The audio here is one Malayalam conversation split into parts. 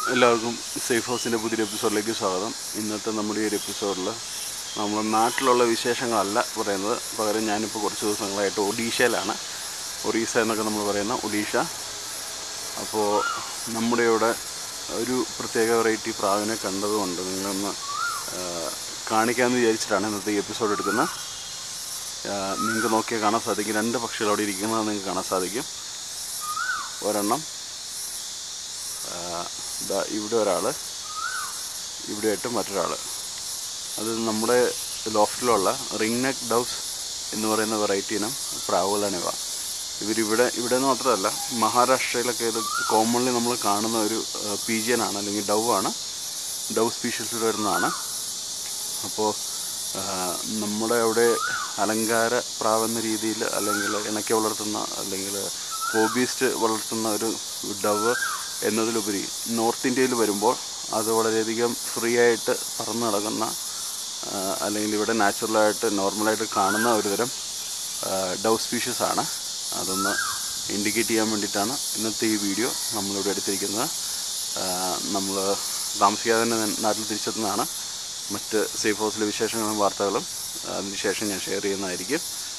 എല്ലാവർക്കും സേഫ് ഹൗസിൻ്റെ പുതിയൊരു എപ്പിസോഡിലേക്ക് സ്വാഗതം ഇന്നത്തെ നമ്മുടെ ഈ ഒരു എപ്പിസോഡിൽ നമ്മൾ നാട്ടിലുള്ള വിശേഷങ്ങളല്ല പറയുന്നത് പകരം ഞാനിപ്പോൾ കുറച്ച് ദിവസങ്ങളായിട്ട് ഒഡീഷയിലാണ് ഒറീസ എന്നൊക്കെ നമ്മൾ പറയുന്ന ഒഡീഷ അപ്പോൾ നമ്മുടെ ഇവിടെ ഒരു പ്രത്യേക വെറൈറ്റി പ്രാവിനെ കണ്ടതുകൊണ്ട് നിങ്ങളൊന്ന് ആ, കാണിക്കാമെന്ന് വിചാരിച്ചിട്ടാണ് ഇന്നത്തെ ഈ എപ്പിസോഡ് എടുക്കുന്നത് നിങ്ങൾക്ക് നോക്കിയാൽ കാണാൻ സാധിക്കും രണ്ട് പക്ഷികൾ അവിടെ ഇരിക്കുന്നത് നിങ്ങൾക്ക് കാണാൻ സാധിക്കും ഒരെണ്ണം ആ, ദാ ഇവിടെ ഒരാൾ ഇവിടെയായിട്ട് മറ്റൊരാൾ അത് നമ്മുടെ ലോഫ്റ്റിലുള്ള റിംഗ് നെക്ക് ഡൗസ് എന്ന് പറയുന്ന വെറൈറ്റി ഇനം പ്രാവുകളാണ് ഇവ ഇവരിവിടെ ഇവിടെ നിന്ന് മാത്രമല്ല മഹാരാഷ്ട്രയിലൊക്കെ ഇത് കോമൺലി നമ്മൾ കാണുന്ന ഒരു പീജിയനാണ് അല്ലെങ്കിൽ ഡവ് ആണ് ഡവ് സ്പീഷീസിൽ വരുന്നതാണ് അപ്പോൾ നമ്മുടെ അവിടെ അലങ്കാര പ്രാവെന്ന രീതിയിൽ അല്ലെങ്കിൽ ഇണക്കി വളർത്തുന്ന അല്ലെങ്കിൽ ഹോബിസ്റ്റ് വളർത്തുന്ന ഒരു ഡവ് എന്നതിലുപരി നോർത്ത് ഇന്ത്യയിൽ വരുമ്പോൾ അത് വളരെയധികം ഫ്രീ ആയിട്ട് പറന്ന് നടക്കുന്ന ആ, അല്ലെങ്കിൽ ഇവിടെ നാച്ചുറലായിട്ട് നോർമലായിട്ട് കാണുന്ന ഒരു തരം ഡവ് സ്പീഷീസ് ആണ് അതൊന്ന് ഇൻഡിക്കേറ്റ് ചെയ്യാൻ വേണ്ടിയിട്ടാണ് ഇന്നത്തെ ഈ വീഡിയോ നമ്മളിവിടെ എടുത്തിരിക്കുന്നത് നമ്മൾ താമസിക്കാതെ തന്നെ നാട്ടിൽ തിരിച്ചെത്തുന്നതാണ് മറ്റ് സേഫ് ഹൗസിലെ വിശേഷങ്ങളും വാർത്തകളും അതിനുശേഷം ഞാൻ ഷെയർ ചെയ്യുന്നതായിരിക്കും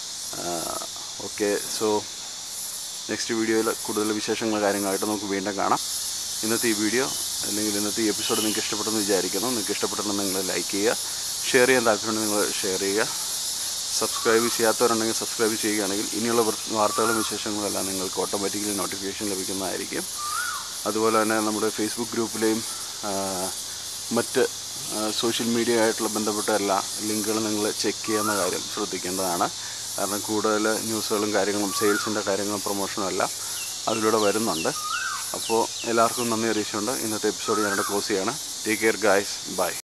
ഓക്കെ സോ നെക്സ്റ്റ് വീഡിയോയിൽ കൂടുതൽ വിശേഷങ്ങൾ കാര്യങ്ങളായിട്ട് നമുക്ക് വീണ്ടും കാണാം ഇന്നത്തെ ഈ വീഡിയോ അല്ലെങ്കിൽ ഇന്നത്തെ ഈ എപ്പിസോഡ് നിങ്ങൾക്ക് ഇഷ്ടപ്പെട്ടെന്ന് വിചാരിക്കുന്നു നിങ്ങൾക്ക് ഇഷ്ടപ്പെട്ടെന്ന് നിങ്ങൾ ലൈക്ക് ചെയ്യുക ഷെയർ ചെയ്യാൻ താല്പര്യമുണ്ടെങ്കിൽ നിങ്ങൾ ഷെയർ ചെയ്യുക സബ്സ്ക്രൈബ് ചെയ്യാത്തവരുണ്ടെങ്കിൽ സബ്സ്ക്രൈബ് ചെയ്യുകയാണെങ്കിൽ ഇനിയുള്ള വർ- വാർത്തകളും വിശേഷങ്ങളും എല്ലാം നിങ്ങൾക്ക് ഓട്ടോമാറ്റിക്കലി നോട്ടിഫിക്കേഷൻ ലഭിക്കുന്നതായിരിക്കും അതുപോലെ തന്നെ നമ്മുടെ ഫേസ്ബുക്ക് ഗ്രൂപ്പിലെയും ആ, മറ്റ് സോഷ്യൽ മീഡിയ ആയിട്ടുള്ള ബന്ധപ്പെട്ട എല്ലാ ലിങ്കുകളും നിങ്ങൾ ചെക്ക് ചെയ്യുന്ന കാര്യം ശ്രദ്ധിക്കേണ്ടതാണ് കാരണം കൂടുതൽ ന്യൂസുകളും കാര്യങ്ങളും സെയിൽസിൻ്റെ കാര്യങ്ങളും പ്രൊമോഷനും എല്ലാം അതിലൂടെ വരുന്നുണ്ട് അപ്പോൾ എല്ലാവർക്കും നന്ദി അറിയിച്ചുകൊണ്ട് ഇന്നത്തെ എപ്പിസോഡ് ഞാനിവിടെ ക്ലോസ് ചെയ്യാണ് ടേക്ക് കെയർ ഗായ്സ് ബൈ